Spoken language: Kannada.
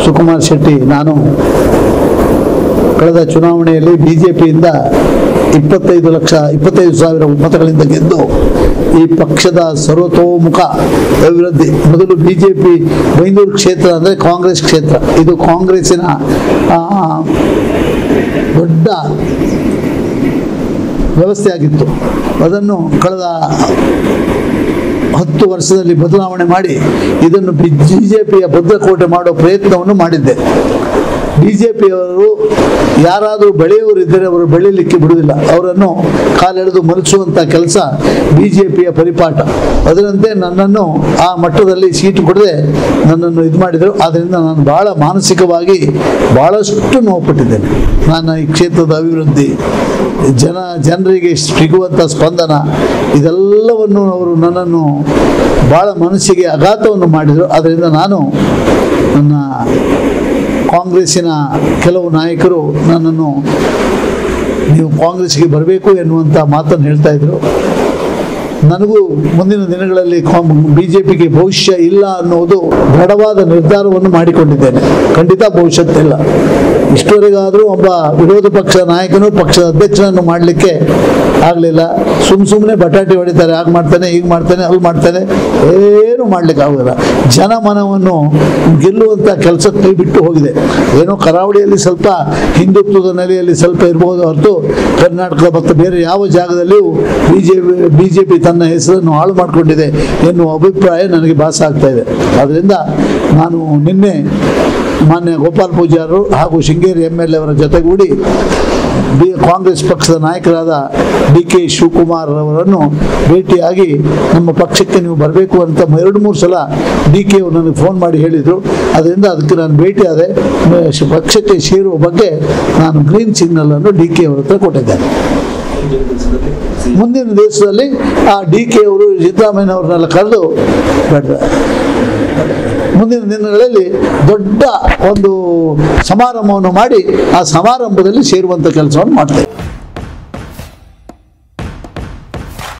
ಸುಕುಮಾರ್ ಶೆಟ್ಟಿ ನಾನು ಕಳೆದ ಚುನಾವಣೆಯಲ್ಲಿ ಬಿ ಜೆ ಪಿಯಿಂದ ಇಪ್ಪತ್ತೈದು ಲಕ್ಷ ಇಪ್ಪತ್ತೈದು ಸಾವಿರ ಮತಗಳಿಂದ ಗೆದ್ದು ಈ ಪಕ್ಷದ ಸರ್ವತೋಮುಖ ಅಭಿವೃದ್ಧಿ ಮೊದಲು ಬಿ ಜೆ ಪಿ ಬೈಂದೂರು ಕ್ಷೇತ್ರ ಅಂದರೆ ಕಾಂಗ್ರೆಸ್ ಕ್ಷೇತ್ರ ಇದು ಕಾಂಗ್ರೆಸ್ಸಿನ ಆ, ದೊಡ್ಡ ವ್ಯವಸ್ಥೆ ಆಗಿತ್ತು ಅದನ್ನು ಕಳೆದ ಹತ್ತು ವರ್ಷದಲ್ಲಿ ಬದಲಾವಣೆ ಮಾಡಿ ಇದನ್ನು ಬಿ ಜೆ ಪಿಯ ಭದ್ರಕೋಟೆ ಮಾಡೋ ಪ್ರಯತ್ನವನ್ನು ಮಾಡಿದ್ದೆ ಬಿ ಜೆ ಪಿಯವರು ಯಾರಾದರೂ ಬೆಳೆಯೋರು ಇದ್ದರೆ ಅವರು ಬೆಳೀಲಿಕ್ಕೆ ಬಿಡುವುದಿಲ್ಲ ಅವರನ್ನು ಕಾಲೆಳೆದು ಮಲಗಿಸುವಂಥ ಕೆಲಸ ಬಿ ಜೆ ಪಿಯ ಪರಿಪಾಠ ಅದರಂತೆ ನನ್ನನ್ನು ಆ ಮಟ್ಟದಲ್ಲಿ ಸೀಟು ಕೊಡದೆ ನನ್ನನ್ನು ಇದು ಮಾಡಿದರು ಆದ್ದರಿಂದ ನಾನು ಭಾಳ ಮಾನಸಿಕವಾಗಿ ಭಾಳಷ್ಟು ನೋವುಪಟ್ಟಿದ್ದೇನೆ ನಾನು ಈ ಕ್ಷೇತ್ರದ ಅಭಿವೃದ್ಧಿ ಜನ ಜನರಿಗೆ ಸಿಗುವಂಥ ಸ್ಪಂದನ ಇದೆಲ್ಲವನ್ನು ಅವರು ನನ್ನನ್ನು ಭಾಳ ಮನಸ್ಸಿಗೆ ಆಘಾತವನ್ನು ಮಾಡಿದರು ಅದರಿಂದ ನಾನು ನನ್ನ ಕಾಂಗ್ರೆಸ್ಸಿನ ಕೆಲವು ನಾಯಕರು ನನ್ನನ್ನು ನೀವು ಕಾಂಗ್ರೆಸ್ಗೆ ಬರಬೇಕು ಎನ್ನುವಂಥ ಮಾತನ್ನು ಹೇಳ್ತಾ ಇದ್ರು ನನಗೂ ಮುಂದಿನ ದಿನಗಳಲ್ಲಿ ಬಿ ಜೆ ಪಿಗೆ ಭವಿಷ್ಯ ಇಲ್ಲ ಅನ್ನೋದು ದೃಢವಾದ ನಿರ್ಧಾರವನ್ನು ಮಾಡಿಕೊಂಡಿದ್ದೇನೆ ಖಂಡಿತ ಭವಿಷ್ಯತ್ತಿಲ್ಲ ಇಷ್ಟವರೆಗಾದರೂ ಒಬ್ಬ ವಿರೋಧ ಪಕ್ಷ ನಾಯಕನು ಪಕ್ಷದ ಅಧ್ಯಕ್ಷನನ್ನು ಮಾಡಲಿಕ್ಕೆ ಆಗಲಿಲ್ಲ ಸುಮ್ಮ ಸುಮ್ಮನೆ ಬಟಾಟೆ ಹೊಡಿತಾರೆ ಹಾಗೆ ಮಾಡ್ತಾನೆ ಹೀಗೆ ಮಾಡ್ತಾನೆ ಅಲ್ಲಿ ಮಾಡ್ತಾನೆ ಏನು ಮಾಡ್ಲಿಕ್ಕೆ ಆಗೋದಿಲ್ಲ ಜನಮನವನ್ನು ಗೆಲ್ಲುವಂಥ ಕೆಲಸ ಕೈ ಬಿಟ್ಟು ಹೋಗಿದೆ ಏನೋ ಕರಾವಳಿಯಲ್ಲಿ ಸ್ವಲ್ಪ ಹಿಂದುತ್ವದ ನೆಲೆಯಲ್ಲಿ ಸ್ವಲ್ಪ ಇರ್ಬೋದು ಹೊರತು ಕರ್ನಾಟಕ ಮತ್ತು ಬೇರೆ ಯಾವ ಜಾಗದಲ್ಲಿಯೂ B J P B J P ತನ್ನ ಹೆಸರನ್ನು ಹಾಳು ಮಾಡಿಕೊಂಡಿದೆ ಎನ್ನುವ ಅಭಿಪ್ರಾಯ ನನಗೆ ಭಾಸ ಆಗ್ತಾ ಇದೆ ಆದ್ದರಿಂದ ನಾನು ನಿನ್ನೆ ಮಾನ್ಯ ಗೋಪಾಲ್ ಪೂಜಾರರು ಹಾಗೂ ಶೃಂಗೇರಿ ಎಮ್ ಎಲ್ ಎ ಅವರ ಜೊತೆಗೂಡಿ ಬಿ ಕಾಂಗ್ರೆಸ್ ಪಕ್ಷದ ನಾಯಕರಾದ ಡಿ ಕೆ ಶಿವಕುಮಾರ್ ಅವರನ್ನು ಭೇಟಿಯಾಗಿ ನಮ್ಮ ಪಕ್ಷಕ್ಕೆ ನೀವು ಬರಬೇಕು ಅಂತ ಎರಡು ಮೂರು ಸಲ ಡಿ ಕೆ ಅವರು ನನಗೆ ಫೋನ್ ಮಾಡಿ ಹೇಳಿದರು ಅದರಿಂದ ಅದಕ್ಕೆ ನಾನು ಭೇಟಿಯಾದೆ ಮ- ಶ್- ಪಕ್ಷಕ್ಕೆ ಸೇರುವ ಬಗ್ಗೆ ನಾನು ಗ್ರೀನ್ ಸಿಗ್ನಲ್ ಅನ್ನು ಡಿ ಕೆ ಅವರ ಹತ್ರ ಕೊಟ್ಟಿದ್ದೇನೆ ಮುಂದಿನ ದಿವಸದಲ್ಲಿ ಆ ಡಿ ಕೆ ಅವರು ಸಿದ್ದರಾಮಯ್ಯ ಅವ್ರನ್ನೆಲ್ಲ ಕರೆದು ಬೇಡ ಮುಂದಿನ ದಿನಗಳಲ್ಲಿ ದೊಡ್ಡ ಒಂದು ಸಮಾರಂಭವನ್ನು ಮಾಡಿ ಆ ಸಮಾರಂಭದಲ್ಲಿ ಸೇರುವಂಥ ಕೆಲಸವನ್ನು ಮಾಡ್ತೇವೆ